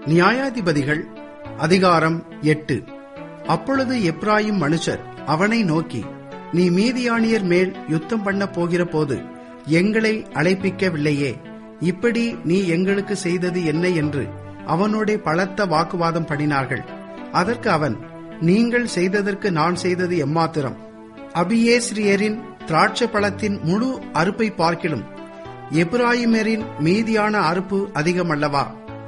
நியாயாதிபதிகள் அதிகாரம் எட்டு அப்பொழுது எப்ராயிம் மனுஷர் அவனை நோக்கி நீ மீதியானியர் மேல் யுத்தம் பண்ண போகிற போது எங்களை அழைப்பிக்கவில்லையே இப்படி நீ எங்களுக்கு செய்தது என்ன என்று அவனோட பலத்த வாக்குவாதம் பண்ணினார்கள் அதற்கு அவன் நீங்கள் செய்ததற்கு நான் செய்தது எம்மாத்திரம் அபியேஸ்ரியரின் திராட்சை பழத்தின் முழு அறுப்பை பார்க்கிலும் எப்ராயிமரின் மீதியான அறுப்பு அதிகமல்லவா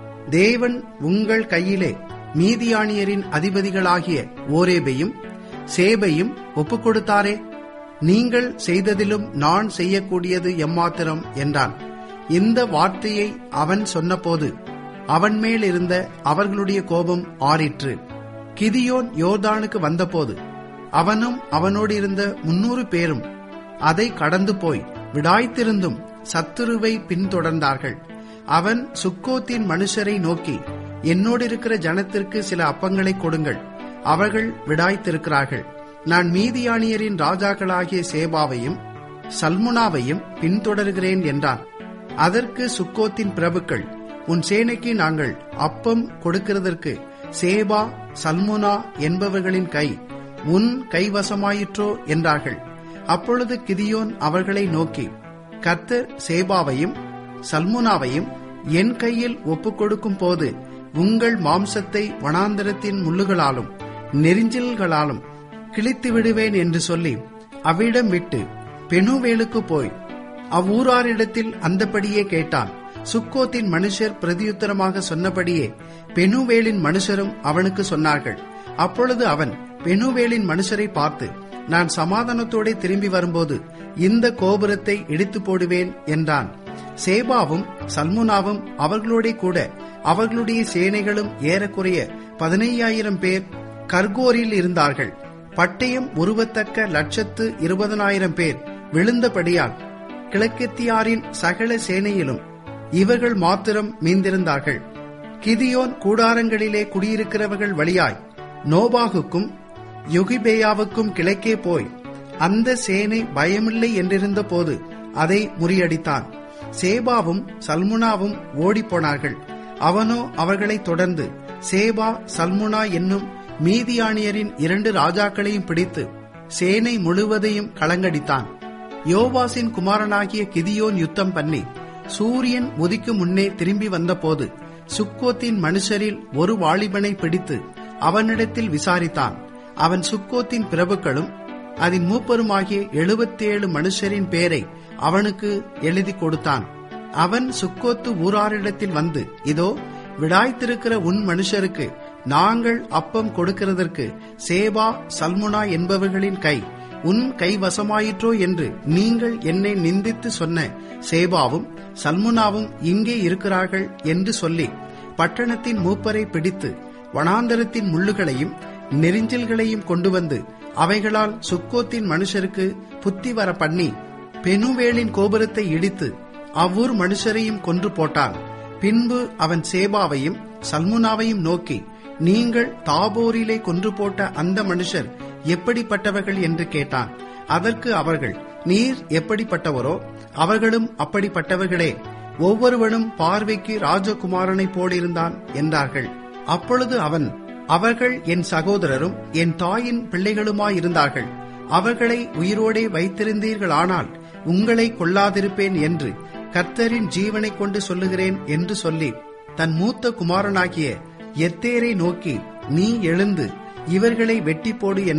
தேவன் உங்கள் கையிலே மீதியானியரின் அதிபதிகளாகிய ஓரேபையும் சேபையும் ஒப்புக் கொடுத்தாரே நீங்கள் செய்ததிலும் நான் செய்யக்கூடியது எம்மாத்திரம் என்றான் இந்த வார்த்தையை அவன் சொன்னபோது அவன் மேல் இருந்த அவர்களுடைய கோபம் ஆறிற்று கிதியோன் யோர்தானுக்கு வந்தபோது அவனும் அவனோடு இருந்த முன்னூறு பேரும் அதை கடந்து போய் விடாய்த்திருந்தும் சத்துருவை பின்தொடர்ந்தார்கள் அவன் சுக்கோத்தின் மனுஷரை நோக்கி என்னோடு இருக்கிற ஜனத்திற்கு சில அப்பங்களை கொடுங்கள் அவர்கள் விடாய்த்திருக்கிறார்கள் நான் மீதியானியரின் ராஜாக்களாகிய சேபாவையும் சல்முனாவையும் பின்தொடர்கிறேன் என்றான் அதற்கு சுக்கோத்தின் பிரபுக்கள் உன் சேனைக்கு நாங்கள் அப்பம் கொடுக்கிறதற்கு சேபா சல்முனா என்பவர்களின் கை உன் கைவசமாயிற்றோ என்றார்கள் அப்பொழுது கிதியோன் அவர்களை நோக்கி கர்த்தர் சேபாவையும் சல்முனாவையும் என் கையில் ஒப்புக் கொடுக்கும் போது உங்கள் மாம்சத்தை வனாந்தரத்தின் முள்ளுகளாலும் நெரிஞ்சில்களாலும் கிழித்து விடுவேன் என்று சொல்லி அவ்விடம் விட்டு பெணுவேலுக்கு போய் அவ்வூராரிடத்தில் அந்தபடியே கேட்டான் சுக்கோத்தின் மனுஷர் பிரதியுத்தரமாக சொன்னபடியே பெணுவேலின் மனுஷரும் அவனுக்கு சொன்னார்கள் அப்பொழுது அவன் பெணுவேலின் மனுஷரை பார்த்து நான் சமாதானத்தோட திரும்பி வரும்போது இந்த கோபுரத்தை இடித்து போடுவேன் என்றான் சேபாவும் சல்முனாவும் அவர்களோட கூட அவர்களுடைய சேனைகளும் ஏறக்குறைய பதினையாயிரம் பேர் கர்கோரில் இருந்தார்கள் பட்டயம் உருவத்தக்க லட்சத்து இருபதனாயிரம் பேர் விழுந்தபடியால் கிழக்கத்தியாரின் சகல சேனையிலும் இவர்கள் மாத்திரம் மீந்திருந்தார்கள் கிதியோன் கூடாரங்களிலே குடியிருக்கிறவர்கள் வழியாய் நோபாகுக்கும் யுகிபேயாவுக்கும் கிழக்கே போய் அந்த சேனை பயமில்லை என்றிருந்த போது அதை முறியடித்தான் சேபாவும் சல்முனாவும் ஓடிப்போனார்கள் அவனோ அவர்களை தொடர்ந்து சேபா சல்முனா என்னும் மீதியானியரின் இரண்டு ராஜாக்களையும் பிடித்து சேனை முழுவதையும் களங்கடித்தான் யோவாசின் குமாரனாகிய கிதியோன் யுத்தம் பண்ணி சூரியன் உதிக்கும் முன்னே திரும்பி வந்தபோது சுக்கோத்தின் மனுஷரில் ஒரு வாலிபனை பிடித்து அவனிடத்தில் விசாரித்தான் அவன் சுக்கோத்தின் பிரபுக்களும் அதன் மூப்பருமாகிய எழுபத்தேழு மனுஷரின் பேரை அவனுக்கு எழுதி கொடுத்தான் அவன் சுக்கோத்து ஊராரிடத்தில் வந்து இதோ விடாய்த்திருக்கிற உன் மனுஷருக்கு நாங்கள் அப்பம் கொடுக்கிறதற்கு சேபா சல்முனா என்பவர்களின் கை உன் கைவசமாயிற்றோ என்று நீங்கள் என்னை நிந்தித்து சொன்ன சேபாவும் சல்முனாவும் இங்கே இருக்கிறார்கள் என்று சொல்லி பட்டணத்தின் மூப்பரை பிடித்து வனாந்தரத்தின் முள்ளுகளையும் நெரிஞ்சில்களையும் கொண்டு வந்து அவைகளால் சுக்கோத்தின் மனுஷருக்கு புத்தி வர பண்ணி பெனுவேலின் கோபுரத்தை இடித்து அவ்வூர் மனுஷரையும் கொன்று போட்டான் பின்பு அவன் சேபாவையும் சல்முனாவையும் நோக்கி நீங்கள் தாபோரிலே கொன்று போட்ட அந்த மனுஷர் எப்படிப்பட்டவர்கள் என்று கேட்டான் அதற்கு அவர்கள் நீர் எப்படிப்பட்டவரோ அவர்களும் அப்படிப்பட்டவர்களே ஒவ்வொருவனும் பார்வைக்கு ராஜகுமாரனை போலிருந்தான் என்றார்கள் அப்பொழுது அவன் அவர்கள் என் சகோதரரும் என் தாயின் பிள்ளைகளுமாயிருந்தார்கள் அவர்களை உயிரோடே வைத்திருந்தீர்களானால் உங்களை கொள்ளாதிருப்பேன் என்று கர்த்தரின் ஜீவனை கொண்டு சொல்லுகிறேன் என்று சொல்லி தன் மூத்த குமாரனாகிய எத்தேரை நோக்கி நீ எழுந்து இவர்களை வெட்டி போடு